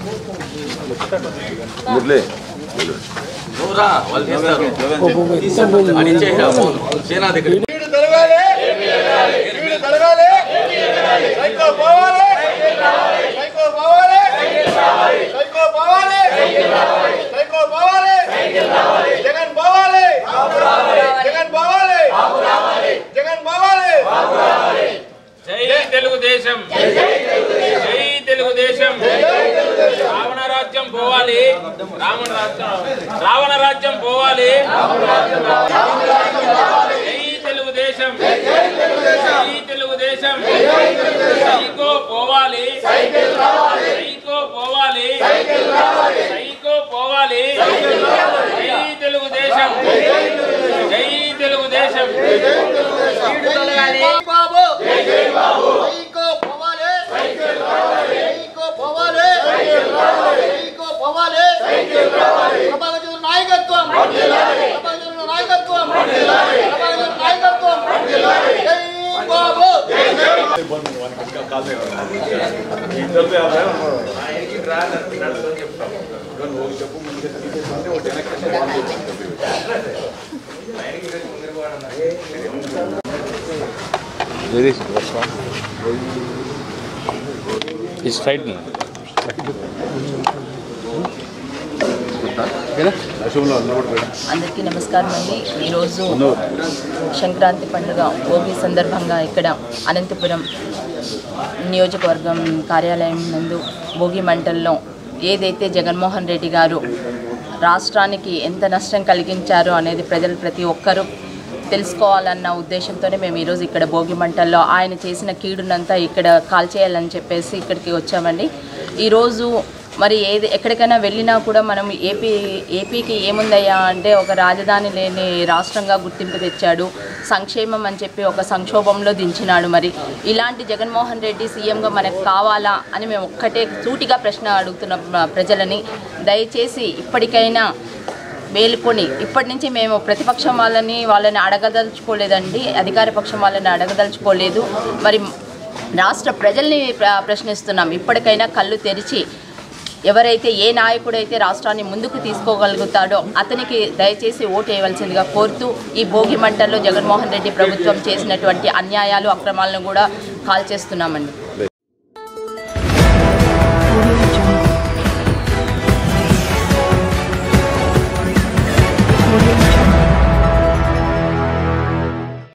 మురళి నువ్వురా వాళ్ళు చేస్తారు అని ఇచ్చేయరా ఫోన్ సేనా దగ్గర వీడు తొలగాలి వీడు తొలగాలి సైకో పోవాలి సైకో పోవాలి సైకో పోవాలి సైకో పోవాలి జగన్ పోవాలి జగన్ పోవాలి జగన్ పోవాలి జై తెలుగుదేశం జై తెలుగుదేశం రావణ రాజ్యం పోవాలి రావణ రాజ్యం రావణ రాజ్యం పోవాలి జై తెలుగుదేశం జై తెలుగుదేశం సైకో పోవాలి సైకో పోవాలి సైకో పోవాలి జై తెలుగుదేశం జై తెలుగుదేశం బాబు సైకో పోవాలి సైకో పోవాలి సైకో పోవాలి ప్రభాకర్ నాయకత్వం ప్రభాకర్ నాయకత్వం ప్రభాకర్ నాయకత్వం జై బాబు జగదీష్ ఇస్ రైట్ అందరికీ నమస్కారం అండి ఈరోజు సంక్రాంతి పండుగ భోగి సందర్భంగా ఇక్కడ అనంతపురం నియోజకవర్గం కార్యాలయం నందు భోగి మంటల్లో ఏదైతే జగన్మోహన్ రెడ్డి గారు రాష్ట్రానికి ఎంత నష్టం కలిగించారో అనేది ప్రజలు ప్రతి ఒక్కరూ తెలుసుకోవాలన్న ఉద్దేశంతోనే మేము ఈరోజు ఇక్కడ భోగి మంటల్లో ఆయన చేసిన కీడునంతా ఇక్కడ కాల్చేయాలని చెప్పేసి ఇక్కడికి వచ్చామండి ఈరోజు మరి ఏది ఎక్కడికైనా వెళ్ళినా కూడా మనం ఏపీ ఏపీకి ఏముందయ్యా అంటే ఒక రాజధాని లేని రాష్ట్రంగా గుర్తింపు తెచ్చాడు సంక్షేమం అని చెప్పి ఒక సంక్షోభంలో దించినాడు మరి ఇలాంటి జగన్మోహన్ రెడ్డి సీఎంగా మనకు కావాలా అని మేము ఒక్కటే సూటిగా ప్రశ్న అడుగుతున్న ప్రజలని దయచేసి ఇప్పటికైనా మేలుకొని ఇప్పటి నుంచి మేము ప్రతిపక్షం వాళ్ళని వాళ్ళని అడగదలుచుకోలేదండి అధికార పక్షం వాళ్ళని అడగదలుచుకోలేదు మరి రాష్ట్ర ప్రజల్ని ప్ర- ప్రశ్నిస్తున్నాం ఇప్పటికైనా కళ్ళు తెరిచి ఎవరైతే ఏ నాయకుడైతే రాష్ట్రాన్ని ముందుకు తీసుకోగలుగుతాడో అతనికి దయచేసి ఓటు వేయవలసిందిగా కోరుతూ ఈ భోగి మంటల్లో జగన్మోహన్ రెడ్డి ప్రభుత్వం చేసినటువంటి అన్యాయాలు అక్రమాలను కూడా కాల్చేస్తున్నామండి